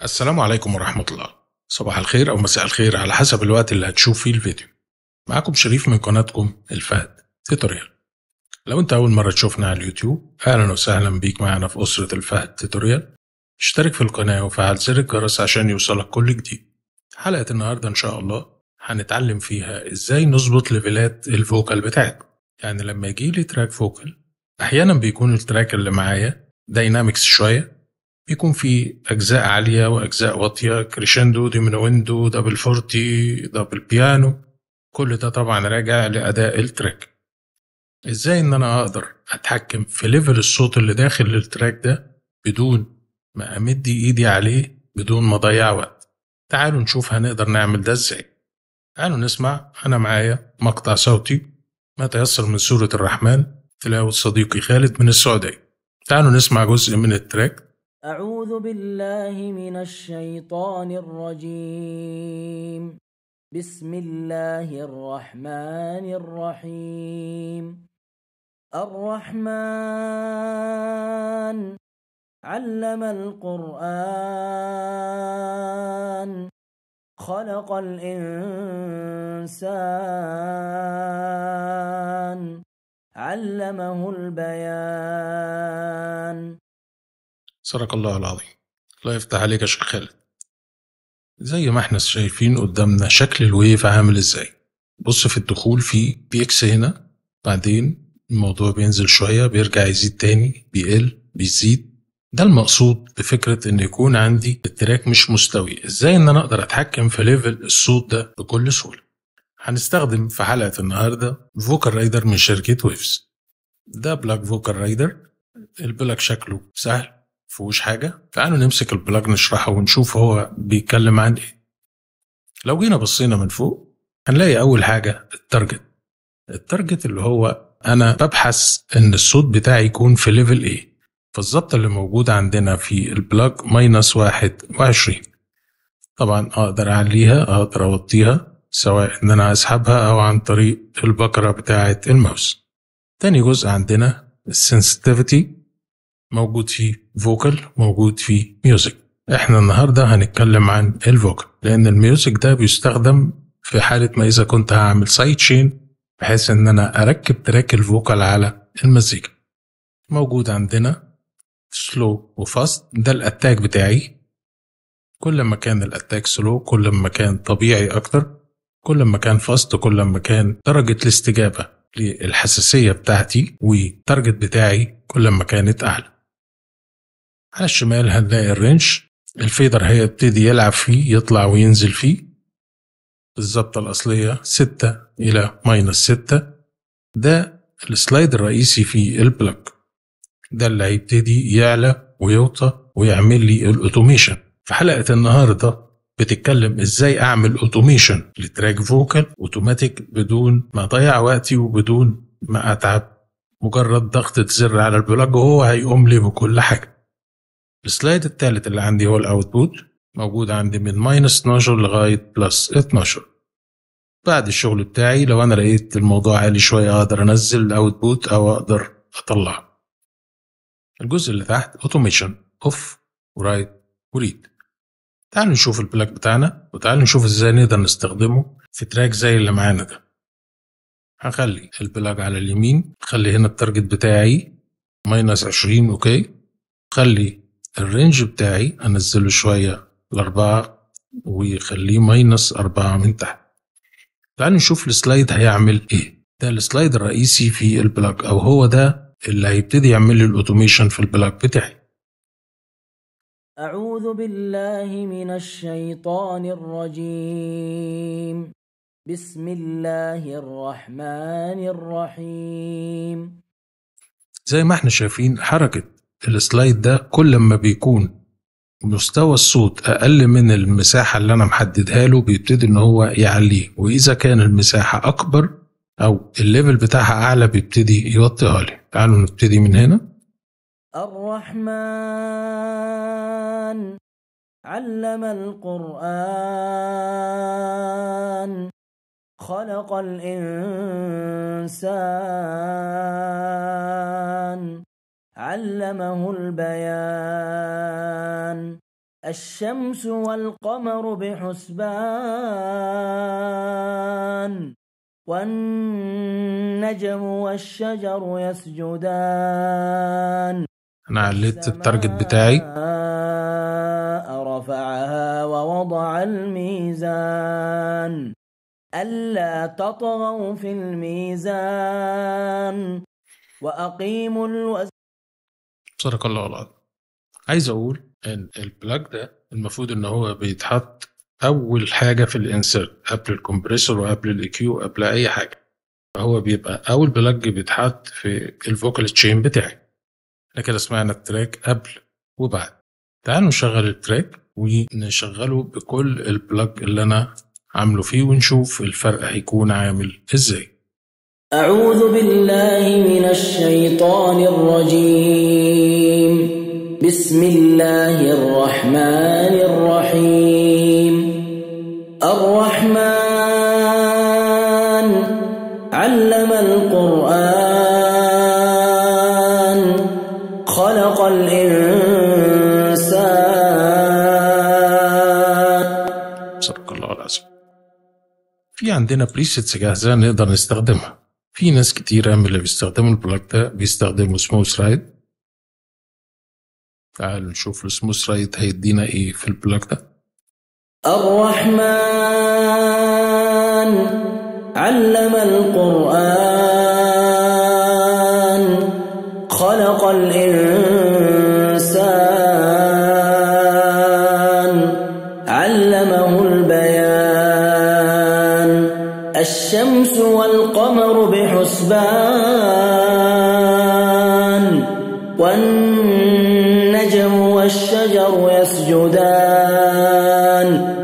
السلام عليكم ورحمة الله صباح الخير أو مساء الخير على حسب الوقت اللي هتشوف فيه الفيديو معاكم شريف من قناتكم الفهد توتوريال لو انت أول مرة تشوفنا على اليوتيوب أهلا وسهلا بيك معنا في أسرة الفهد توتوريال اشترك في القناة وفعل زر الجرس عشان يوصلك كل جديد حلقة النهاردة إن شاء الله هنتعلم فيها إزاي نظبط ليفلات الفوكال بتاعتكم يعني لما يجيلي تراك فوكال أحيانا بيكون التراك اللي معايا داينامكس شوية بيكون في أجزاء عالية وأجزاء واطية كريشندو ديمينويندو دبل فورتي دبل بيانو كل ده طبعا راجع لأداء التراك إزاي إن أنا أقدر أتحكم في ليفل الصوت اللي داخل التراك ده بدون ما أمد إيدي عليه بدون ما أضيع وقت تعالوا نشوف هنقدر نعمل ده إزاي تعالوا نسمع أنا معايا مقطع صوتي ما تيسر من سورة الرحمن تلاوة صديقي خالد من السعودية تعالوا نسمع جزء من التراك أعوذ بالله من الشيطان الرجيم بسم الله الرحمن الرحيم الرحمن علم القرآن خلق الإنسان علمه البيان صدق الله العظيم الله يفتح عليك يا شيخ خالد زي ما احنا شايفين قدامنا شكل الويف عامل ازاي بص في الدخول في بيكس هنا بعدين الموضوع بينزل شوية بيرجع يزيد تاني بيقل بيزيد ده المقصود بفكرة ان يكون عندي التراك مش مستوي ازاي ان انا اقدر اتحكم في ليفل الصوت ده بكل سهولة هنستخدم في حلقة النهاردة فوكال رايدر من شركة ويفز ده بلاك فوكال رايدر البلاك شكله سهل فيهوش حاجة تعالوا نمسك البلاج نشرحه ونشوف هو بيتكلم عن ايه لو جينا بصينا من فوق هنلاقي أول حاجة التارجت التارجت اللي هو أنا ببحث إن الصوت بتاعي يكون في ليفل ايه فالظبط اللي موجود عندنا في البلاج ماينس واحد وعشرين طبعا أقدر أعليها أقدر أوطيها سواء إن أنا أسحبها أو عن طريق البكرة بتاعة الماوس تاني جزء عندنا السنسيتيفيتي موجود فيه فوكال موجود فيه ميوزك احنا النهارده هنتكلم عن الفوكال لان الميوزك ده بيستخدم في حاله ما اذا كنت هعمل سايد شين بحيث ان انا اركب تراك الفوكال على المزيكا موجود عندنا سلو وفاست ده الاتاك بتاعي كل ما كان الاتاك سلو كل ما كان طبيعي اكتر كل ما كان فاست كل ما كان درجه الاستجابه للحساسيه بتاعتي والتارجت بتاعي كل ما كانت اعلى على الشمال هنلاقي الرينج الفيدر هيبتدي يلعب فيه يطلع وينزل فيه الظبطة الأصلية ستة إلى ماينس ستة ده السلايد الرئيسي في البلوك ده اللي هيبتدي يعلى ويوطى ويعمل لي الأوتوميشن في حلقة النهاردة بتتكلم ازاي اعمل اوتوميشن لتراك فوكال اوتوماتيك بدون ما اضيع وقتي وبدون ما اتعب مجرد ضغطة زر على البلاج وهو هيقوم لي بكل حاجة السلايد الثالث اللي عندي هو الاوتبوت موجود عندي من ماينس 12 لغاية بلس 12 بعد الشغل بتاعي لو انا لقيت الموضوع عالي شوية اقدر انزل الاوتبوت او اقدر اطلعه الجزء اللي تحت اوتوميشن اوف ورايت وريد تعالوا نشوف البلاك بتاعنا وتعالوا نشوف ازاي نقدر نستخدمه في تراك زي اللي معانا ده هخلي البلاج على اليمين خلي هنا التارجت بتاعي ماينس 20 اوكي خلي الرينج بتاعي انزله شوية لأربعة ويخليه ماينس أربعة من تحت تعالوا نشوف السلايد هيعمل ايه ده السلايد الرئيسي في البلاج او هو ده اللي هيبتدي يعمل لي الاوتوميشن في البلاج بتاعي أعوذ بالله من الشيطان الرجيم بسم الله الرحمن الرحيم زي ما احنا شايفين حركة السلايد ده كل ما بيكون مستوى الصوت أقل من المساحة اللي أنا محددها له بيبتدي إن هو يعليه وإذا كان المساحة أكبر أو الليفل بتاعها أعلى بيبتدي يوطيها لي تعالوا نبتدي من هنا الرحمن علم القرآن خلق الإنسان علمه البيان الشمس والقمر بحسبان والنجم والشجر يسجدان انا عليت التارجت بتاعي السماء رفعها ووضع الميزان ألا تطغوا في الميزان وأقيموا الوزن صدق الله العظيم عايز اقول ان البلاج ده المفروض ان هو بيتحط اول حاجه في الانسرت قبل الكمبريسور وقبل الاكيو قبل اي حاجه فهو بيبقى اول بلاج بيتحط في الفوكال تشين بتاعي احنا كده سمعنا التراك قبل وبعد تعالوا نشغل التراك ونشغله بكل البلاج اللي انا عامله فيه ونشوف الفرق هيكون عامل ازاي أعوذ بالله من الشيطان الرجيم بسم الله الرحمن الرحيم الرحمن علم القرآن خلق الإنسان صدق الله العظيم في عندنا بريسيتس جاهزة نقدر نستخدمها في ناس كتيرة من اللي بيستخدموا البلاك ده بيستخدموا سموث رايد تعالوا نشوف السموث رايد هيدينا ايه في البلاك ده الرحمن علم القرآن خلق الإنسان علمه البيان الشمس والقمر بحسبان والنجم والشجر يسجدان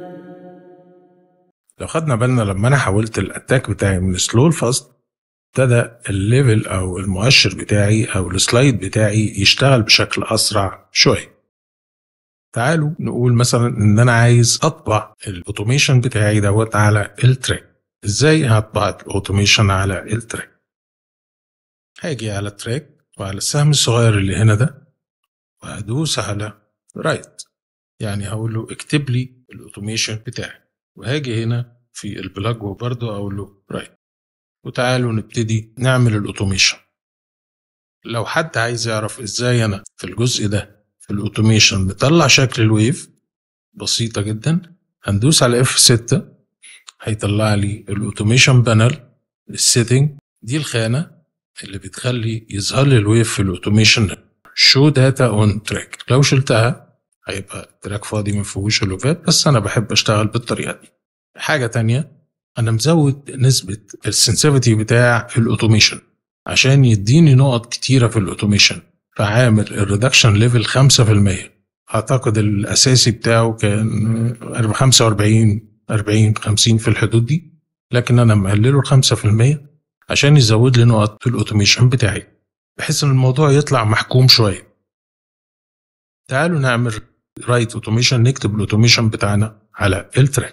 لو خدنا بالنا لما انا حولت الاتاك بتاعي من سلو لفاست ابتدى الليفل او المؤشر بتاعي او السلايد بتاعي يشتغل بشكل اسرع شويه تعالوا نقول مثلا ان انا عايز اطبع الاوتوميشن بتاعي دوت على التراك ازاي هطبع الاوتوميشن على التراك هاجي على التراك وعلى السهم الصغير اللي هنا ده وهدوس على رايت يعني هقول له اكتب لي الاوتوميشن بتاعي وهاجي هنا في البلاج وبرضه اقول له رايت وتعالوا نبتدي نعمل الاوتوميشن لو حد عايز يعرف ازاي انا في الجزء ده في الاوتوميشن بطلع شكل الويف بسيطة جدا هندوس على اف 6 هيطلع لي الاوتوميشن بانل السيتنج دي الخانة اللي بتخلي يظهر لي الويف في الاوتوميشن شو داتا اون تراك لو شلتها هيبقى التراك فاضي ما فيهوش اللوفات بس انا بحب اشتغل بالطريقة دي حاجة تانية انا مزود نسبة السنسيفيتي بتاع الاوتوميشن عشان يديني نقط كتيرة في الاوتوميشن فعامل الريدكشن ليفل 5% اعتقد الاساسي بتاعه كان 45 40 50 في الحدود دي لكن انا مقلله ل 5% عشان يزود لي نقط في الاوتوميشن بتاعي بحيث ان الموضوع يطلع محكوم شويه تعالوا نعمل رايت اوتوميشن نكتب الاوتوميشن بتاعنا على التراك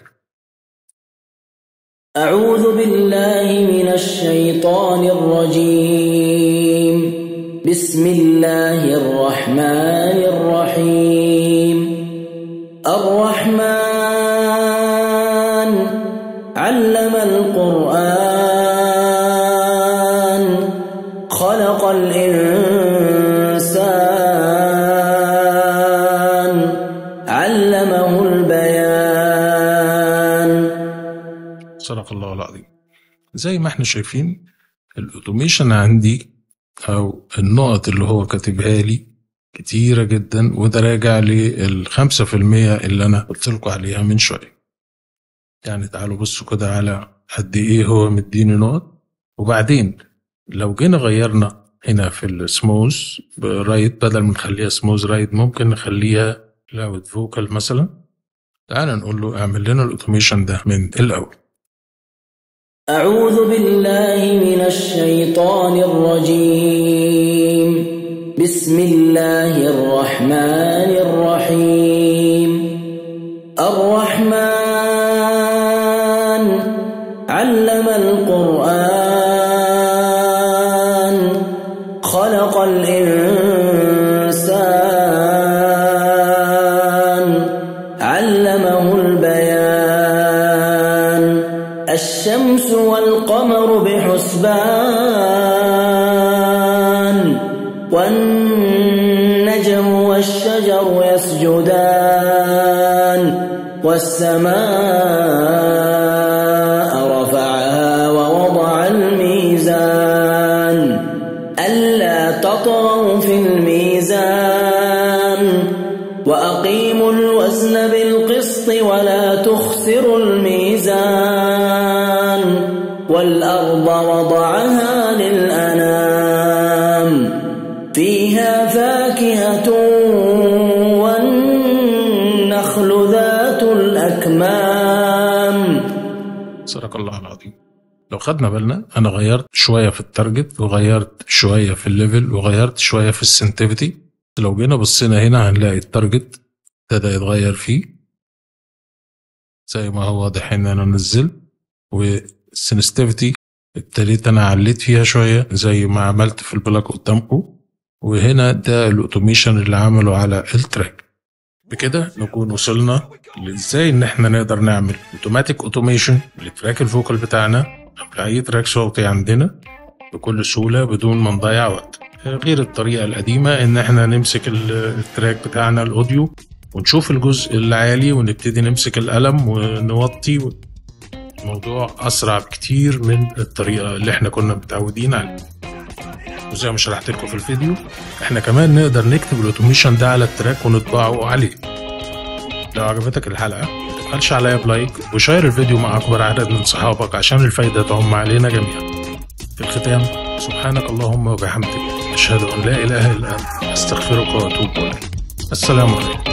أعوذ بالله من الشيطان الرجيم بسم الله الرحمن الرحيم الرحمن علم القرآن خلق الإنسان علمه البيان صدق الله العظيم زي ما احنا شايفين الاوتوميشن عندي او النقط اللي هو كاتبها لي كتيرة جدا وده راجع للخمسة في المية اللي انا قلت لكم عليها من شوية يعني تعالوا بصوا كده على قد ايه هو مديني نقط وبعدين لو جينا غيرنا هنا في السموز رايت بدل ما نخليها سموز رايت ممكن نخليها لاود فوكال مثلا تعال نقول له اعمل لنا الاوتوميشن ده من الاول أعوذ بالله من الشيطان الرجيم بسم الله الرحمن الرحيم الرحمن علم القرآن خلق الإنسان الشمس والقمر بحسبان والنجم والشجر يسجدان والسماء رفعها ووضع الميزان ألا تطغوا في الميزان وأقيموا الوزن بالقسط ولا تخسروا الميزان والأرض وضعها للأنام فيها فاكهة والنخل ذات الأكمام صدق الله العظيم لو خدنا بالنا انا غيرت شويه في التارجت وغيرت شويه في الليفل وغيرت شويه في السنتيفيتي لو جينا بصينا هنا هنلاقي التارجت ابتدى يتغير فيه زي ما هو واضح ان انا نزلت والسنسيتيفيتي ابتديت انا عليت فيها شويه زي ما عملت في البلاك قدامكم وهنا ده الاوتوميشن اللي عمله على التراك بكده نكون وصلنا لازاي ان احنا نقدر نعمل اوتوماتيك اوتوميشن لتراك الفوكال بتاعنا او لاي تراك صوتي عندنا بكل سهوله بدون ما نضيع وقت غير الطريقه القديمه ان احنا نمسك ال- التراك بتاعنا الاوديو ونشوف الجزء العالي ونبتدي نمسك القلم ونوطي الموضوع اسرع بكتير من الطريقه اللي احنا كنا متعودين عليها وزي ما شرحت لكم في الفيديو احنا كمان نقدر نكتب الاوتوميشن ده على التراك ونطبعه عليه لو عجبتك الحلقه ما تبخلش عليا بلايك وشير الفيديو مع اكبر عدد من صحابك عشان الفايده تعم علينا جميعا في الختام سبحانك اللهم وبحمدك اشهد ان لا اله الا انت استغفرك واتوب اليك السلام عليكم